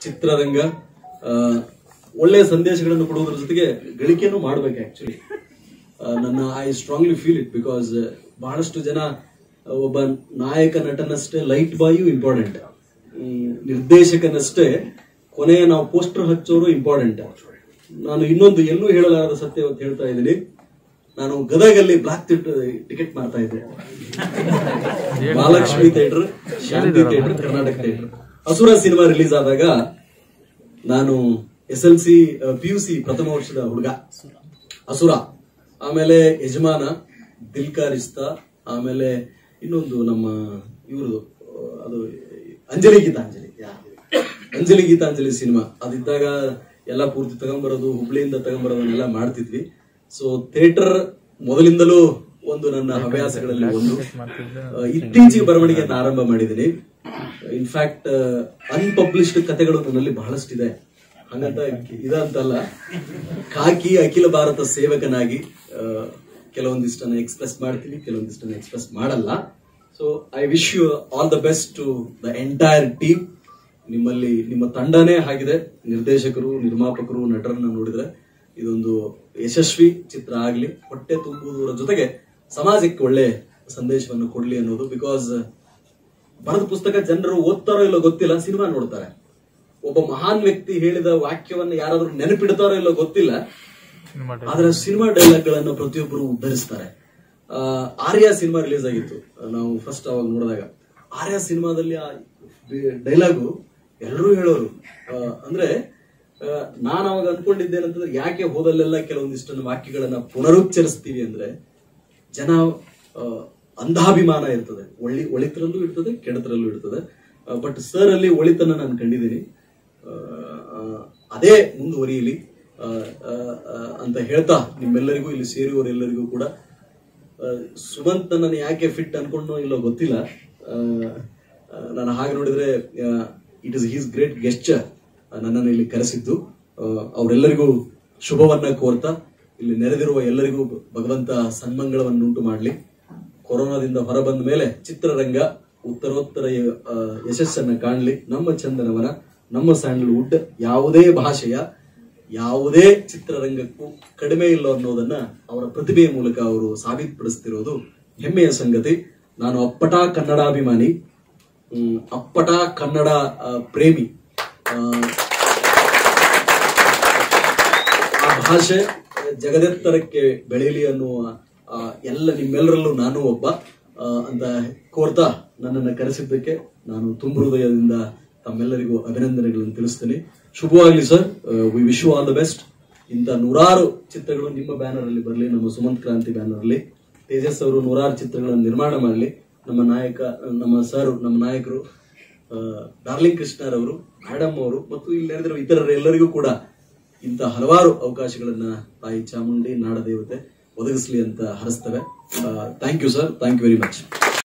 ಚಿತ್ರರಂಗ ಆ, ಒಳ್ಳೆಯ ಸಂದೇಶಗಳನ್ನು ಕೊಡುವುದರ ಜೊತೆಗೆ ಗಳಿಕೆಯನ್ನು ಮಾಡ್ಬೇಕು ಆಕ್ಚುಲಿ ನನ್ನ I strongly feel it because ಬಹಳಷ್ಟು ಜನ ಆ, ಒಬ್ಬ ನಾಯಕ ನಟನಷ್ಟೇ ಲೈಟ್ ಬಾಯು ಇಂಪಾರ್ಟೆಂಟ್ ನಿರ್ದೇಶಕನಷ್ಟೇ ಕೊನೆಯ ನಾವು ಪೋಸ್ಟರ್ ಹಚ್ಚೋರು ಇಂಪಾರ್ಟೆಂಟ್ ನಾನು ಇನ್ನೊಂದು ಎಲ್ಲೂ ಹೇಳಲಾರದ ಸತ್ಯ ಅಂತ ಹೇಳ್ತಾ ಇದ್ದೀನಿ ನಾನು ಗದಗಲ್ಲಿ ಬ್ಲಾಕ್ ಟಿಕೆಟ್ ಮಾಡ್ತಾ ಇದ್ದೆ Mahalakshmi theatre Shanti theatre Karnataka theatre Asura cinema release ಆದಾಗ ನಾನು S L C P U C ಪ್ರಥಮ ವರ್ಷದ ಹುಡುಗ ಅಸುರ ಆಮೇಲೆ ಯಜಮಾನ ದಿಲ್ಕಾರಿಸ್ತಾ ಆಮೇಲೆ ಇನ್ನೊಂದು ನಮ್ಮ ಇವ್ರದು ಅದು ಅಂಜಲಿ ಗೀತಾಂಜಲಿ ಯಾ. ಅಂಜಲಿ ಗೀತಾಂಜಲಿ ಸಿನಿಮಾ ಅದಿದ್ದಾಗ ಎಲ್ಲ ಪೂರ್ತಿ ತಗೊಂಬರೋದು ಹುಬ್ಳಿಯಿಂದ ತಗೊಂಬರೋದನ್ನೆಲ್ಲ ಮಾಡ್ತಿದ್ವಿ ಸೊ ಥಿಯೇಟರ್ ಮೊದಲಿಂದಲೂ ಒಂದು ನನ್ನ ಹವ್ಯಾಸಗಳಲ್ಲಿ ಒಂದು ಆ, ಇತ್ತೀಚೆಗೆ ಬರವಣಿಗೆಯನ್ನು ಆರಂಭ ಮಾಡಿದ್ದೀನಿ ಇನ್ಫ್ಯಾಕ್ಟ್ ಅನ್ಪಬ್ಲಿಷ್ಡ್ ಕಥೆಗಳು ನನ್ನಲ್ಲಿ ಬಹಳಷ್ಟಿದೆ ಹಂಗಂತ ಇದಂತಲ್ಲ ಕಾಕಿ ಅಖಿಲ ಭಾರತ ಸೇವಕನಾಗಿ ಆ, ಕೆಲವೊಂದಿಷ್ಟನ್ನ ಎಕ್ಸ್ಪ್ರೆಸ್ ಮಾಡ್ತೀನಿ ಕೆಲವೊಂದಿಷ್ಟನ್ನ ಎಕ್ಸ್ಪ್ರೆಸ್ ಮಾಡಲ್ಲ so I wish you all the best to the entire team ನಿಮ್ಮಲ್ಲಿ ನಿಮ್ಮ ತಂಡನೇ ಆಗಿದೆ ನಿರ್ದೇಶಕರು ನಿರ್ಮಾಪಕರು ನಟರನ್ನ ನೋಡಿದ್ರೆ ಇದೊಂದು ಯಶಸ್ವಿ ಚಿತ್ರ ಆಗ್ಲಿ ಹೊಟ್ಟೆ ತುಂಬುವುದರ ಜೊತೆಗೆ ಸಮಾಜಕ್ಕೆ ಒಳ್ಳೆ ಸಂದೇಶವನ್ನು ಕೊಡ್ಲಿ ಅನ್ನೋದು ಬಿಕಾಸ್ ಬರೆದ ಪುಸ್ತಕ ಜನರು ಓದ್ತಾರೋ ಇಲ್ಲೋ ಗೊತ್ತಿಲ್ಲ ಸಿನಿಮಾ ನೋಡ್ತಾರೆ ಒಬ್ಬ ಮಹಾನ್ ವ್ಯಕ್ತಿ ಹೇಳಿದ ವಾಕ್ಯವನ್ನ ಯಾರಾದ್ರೂ ನೆನಪಿಡ್ತಾರೋ ಇಲ್ಲೋ ಗೊತ್ತಿಲ್ಲ ಆದ್ರೆ ಸಿನಿಮಾ ಡೈಲಾಗ್ ಗಳನ್ನ ಪ್ರತಿಯೊಬ್ಬರು ಉದ್ಧರಿಸ್ತಾರೆ ಆ, ಆರ್ಯ ಸಿನಿಮಾ ರಿಲೀಸ್ ಆಗಿತ್ತು ನಾವು ಫಸ್ಟ್ ಅವಾಗ ನೋಡಿದಾಗ ಆರ್ಯ ಸಿನಿಮಾದಲ್ಲಿ ಆ ಡೈಲಾಗು ಎಲ್ಲರೂ ಹೇಳೋರು ಆ, ಅಂದ್ರೆ ಆ, ನಾನ್ ಅವಾಗ ಅನ್ಕೊಂಡಿದ್ದೇನಂತಂದ್ರೆ ಯಾಕೆ ಹೋದಲ್ಲೆಲ್ಲ ಕೆಲವೊಂದಿಷ್ಟನ್ನು ವಾಕ್ಯಗಳನ್ನ ಪುನರುಚ್ಚರಿಸ್ತೀವಿ ಅಂದ್ರೆ ಜನ ಆ, ಅಂಧಾಭಿಮಾನ ಇರ್ತದೆ ಒಳ್ಳಿ ಒಳಿತರಲ್ಲೂ ಇರ್ತದೆ ಕೆಡತರಲ್ಲೂ ಇರ್ತದೆ ಬಟ್ ಸರ್ ಅಲ್ಲಿ ಒಳಿತನ್ನ ನಾನು ಕಂಡಿದ್ದೀನಿ ಆ, ಆ, ಅದೇ ಮುಂದುವರಿಯಲಿ ಆ, ಆ, ಆ, ಅಂತ ಹೇಳ್ತಾ ನಿಮ್ಮೆಲ್ಲರಿಗೂ ಇಲ್ಲಿ ಸೇರಿರುವವರೆಲ್ಲರಿಗೂ ಕೂಡ ಆ, ಸುಮಂತ್ ನನ್ನನ್ನು ಯಾಕೆ ಫಿಟ್ ಅನ್ಕೊಂಡು ಇಲ್ಲೋ ಗೊತ್ತಿಲ್ಲ ಆ, ಆ, ನಾನು ಹಾಗೆ ನೋಡಿದ್ರೆ it is his great gesture ನನ್ನನ್ನು ಇಲ್ಲಿ ಕರೆಸಿದ್ದು ಆ, ಅವರೆಲ್ಲರಿಗೂ ಶುಭವನ್ನ ಕೋರ್ತಾ ಇಲ್ಲಿ ನೆರೆದಿರುವ ಎಲ್ಲರಿಗೂ ಭಗವಂತ ಸನ್ಮಂಗಳವನ್ನುಂಟು ಮಾಡಲಿ ಕೊರೋನಾದಿಂದ ಹೊರಬಂದ ಮೇಲೆ ಚಿತ್ರರಂಗ ಉತ್ತರೋತ್ತರ ಆ, ಯಶಸ್ಸನ್ನ ಕಾಣಲಿ ನಮ್ಮ ಚಂದನವನ ನಮ್ಮ ಸ್ಯಾಂಡಲ್ವುಡ್ ಯಾವುದೇ ಭಾಷೆಯ ಯಾವುದೇ ಚಿತ್ರರಂಗಕ್ಕೂ ಕಡಿಮೆ ಇಲ್ಲ ಅನ್ನೋದನ್ನ ಅವರ ಪ್ರತಿಭೆಯ ಮೂಲಕ ಅವರು ಸಾಬೀತುಪಡಿಸ್ತಿರೋದು ಹೆಮ್ಮೆಯ ಸಂಗತಿ ನಾನು ಅಪ್ಪಟ ಕನ್ನಡಾಭಿಮಾನಿ ಹ್ಮ್, ಅಪ್ಪಟ ಕನ್ನಡ ಆ, ಪ್ರೇಮಿ ಆ, ಆ ಭಾಷೆ ಜಗದೆತ್ತರಕ್ಕೆ ಬೆಳೆಯಲಿ ಅನ್ನುವ ಆ, ಎಲ್ಲ ನಿಮ್ಮೆಲ್ಲರಲ್ಲೂ ನಾನು ಒಬ್ಬ ಆ, ಅಂತ ಕೋರ್ತಾ ನನ್ನನ್ನು ಕರೆಸಿದ್ದಕ್ಕೆ ನಾನು ತುಂಬ ಹೃದಯದಿಂದ ತಮ್ಮೆಲ್ಲರಿಗೂ ಅಭಿನಂದನೆಗಳನ್ನು ತಿಳಿಸ್ತೀನಿ ಶುಭವಾಗಲಿ sir we wish you all the best ಇಂಥ ನೂರಾರು ಚಿತ್ರಗಳು ನಿಮ್ಮ ಬ್ಯಾನರ್ ಅಲ್ಲಿ ಬರಲಿ ನಮ್ಮ ಸುಮಂತ್ ಕ್ರಾಂತಿ ಬ್ಯಾನರ್ ಅಲ್ಲಿ ತೇಜಸ್ ಅವರು ನೂರಾರು ಚಿತ್ರಗಳನ್ನು ನಿರ್ಮಾಣ ಮಾಡಲಿ ನಮ್ಮ ನಾಯಕ ನಮ್ಮ ಸರ್ ನಮ್ಮ ನಾಯಕರು ಆ, ಡಾರ್ಲಿಂಗ್ ಕೃಷ್ಣರವರು ಮೇಡಮ್ ಅವರು ಮತ್ತು ಇಲ್ಲಿ ನೆರೆದಿರುವ ಇತರರು ಎಲ್ಲರಿಗೂ ಕೂಡ ಇಂಥ ಹಲವಾರು ಅವಕಾಶಗಳನ್ನ ತಾಯಿ ಚಾಮುಂಡಿ ನಾಡದೇವತೆ ಒದಗಿಸ್ಲಿ ಅಂತ ಹರಿಸ್ತವೆ thank you sir thank you very much